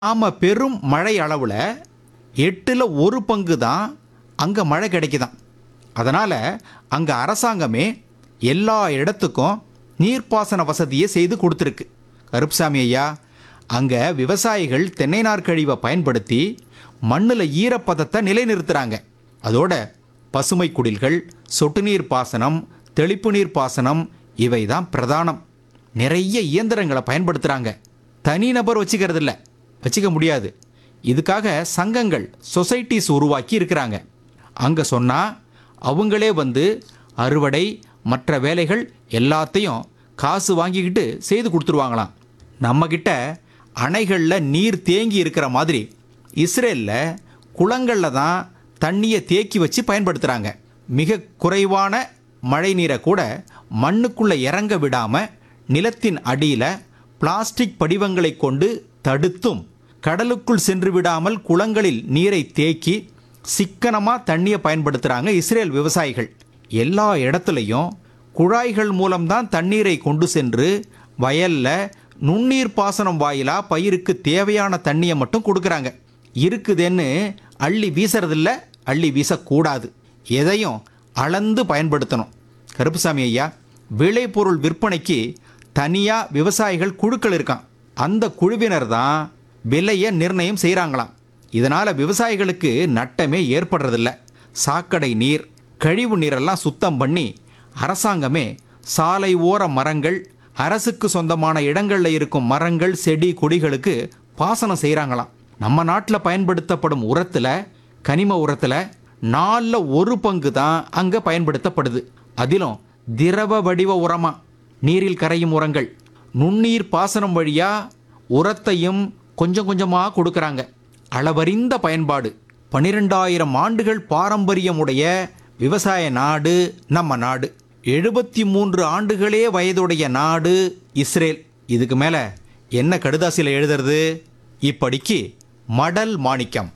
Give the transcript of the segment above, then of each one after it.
நாம பெரும் மழை அளவில் எட்டில் ஒரு பங்கு தான் அங்கே மழை கிடைக்குதாம் அதனால் அங்கே அரசாங்கமே எல்லா இடத்துக்கும் நீர்ப்பாசன வசதியை செய்து கொடுத்துருக்கு கருப்புசாமி ஐயா அங்கே விவசாயிகள் தென்னை நார் கழிவை பயன்படுத்தி மண்ணில் ஈரப்பதத்தை நிலைநிறுத்துறாங்க அதோட பசுமை குடில்கள் சொட்டு நீர் பாசனம் தெளிப்பு நீர் பாசனம் இவை தான் பிரதானம் நிறைய இயந்திரங்களை பயன்படுத்துகிறாங்க தனிநபர் வச்சுக்கிறது இல்ல வச்சுக்க முடியாது இதுக்காக சங்கங்கள் சொசைட்டிஸ் உருவாக்கி இருக்கிறாங்க அங்கே சொன்னால் அவங்களே வந்து அறுவடை மற்ற வேலைகள் எல்லாத்தையும் காசு வாங்கிக்கிட்டு செய்து கொடுத்துருவாங்களாம் நம்மக்கிட்ட அணைகளில் நீர் தேங்கி இருக்கிற மாதிரி இஸ்ரேலில் குளங்களில் தான் தண்ணியை தேக்கி வச்சு பயன்படுத்துகிறாங்க மிக குறைவான மழை நீரை கூட மண்ணுக்குள்ளே இறங்க விடாமல் நிலத்தின் அடியில் பிளாஸ்டிக் படிவங்களை கொண்டு தடுத்தும் கடலுக்குள் சென்று விடாமல் குளங்களில் நீரை தேக்கி சிக்கனமாக தண்ணியை பயன்படுத்துகிறாங்க இஸ்ரேல் விவசாயிகள் எல்லா இடத்துலையும் குழாய்கள் மூலம்தான் தண்ணீரை கொண்டு சென்று வயல்ல நுண்ணீர் பாசனம் வாயிலா பயிருக்கு தேவையான தண்ணியை மட்டும் கொடுக்குறாங்க இருக்குதுன்னு அள்ளி வீசுறதில்ல அள்ளி வீசக்கூடாது எதையும் அளந்து பயன்படுத்தணும் கருப்புசாமி ஐயா விளைபொருள் விற்பனைக்கு தனியாக விவசாயிகள் குழுக்கள் இருக்கான் அந்த குழுவினர் தான் விலையை நிர்ணயம் செய்கிறாங்களாம் இதனால் விவசாயிகளுக்கு நட்டமே ஏற்படுறதில்ல சாக்கடை நீர் கழிவு நீரெல்லாம் சுத்தம் பண்ணி அரசாங்கமே சாலை ஓர மரங்கள் அரசுக்கு சொந்தமான இடங்களில் இருக்கும் மரங்கள் செடி கொடிகளுக்கு பாசனம் செய்கிறாங்களாம் நம்ம நாட்டில் பயன்படுத்தப்படும் உரத்தில் கனிம உரத்தில் நாலில் ஒரு பங்கு தான் அங்கே பயன்படுத்தப்படுது அதிலும் திரவ வடிவ உரமா நீரில் கரையும் உரங்கள் நுண்ணீர் பாசனம் வழியா உரத்தையும் கொஞ்சம் கொஞ்சமாக கொடுக்கறாங்க அளவறிந்த பயன்பாடு பனிரெண்டாயிரம் ஆண்டுகள் பாரம்பரியமுடைய விவசாய நாடு நம்ம நாடு எழுபத்தி மூன்று ஆண்டுகளே வயதுடைய நாடு இஸ்ரேல் இதுக்கு மேலே என்ன கடுதாசியில் எழுதுறது இப்படிக்கு மடல் மாணிக்கம்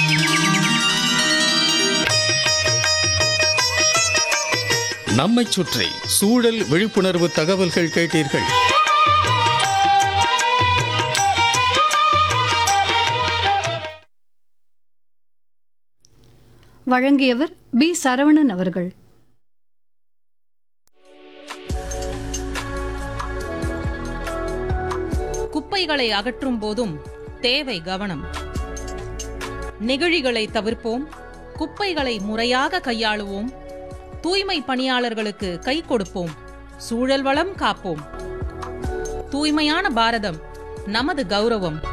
நம்மைச் சுற்றி சூழல் விழிப்புணர்வு தகவல்கள் கேட்டீர்கள் வழங்கியவர் பி சரவணன் அவர்கள் குப்பைகளை அகற்றும் போதும் தேவை கவனம் நெகிழிகளை தவிர்ப்போம் குப்பைகளை முறையாக கையாளுவோம் தூய்மை பணியாளர்களுக்கு கை கொடுப்போம் சூழல் வளம் காப்போம் தூய்மையான பாரதம் நமது கௌரவம்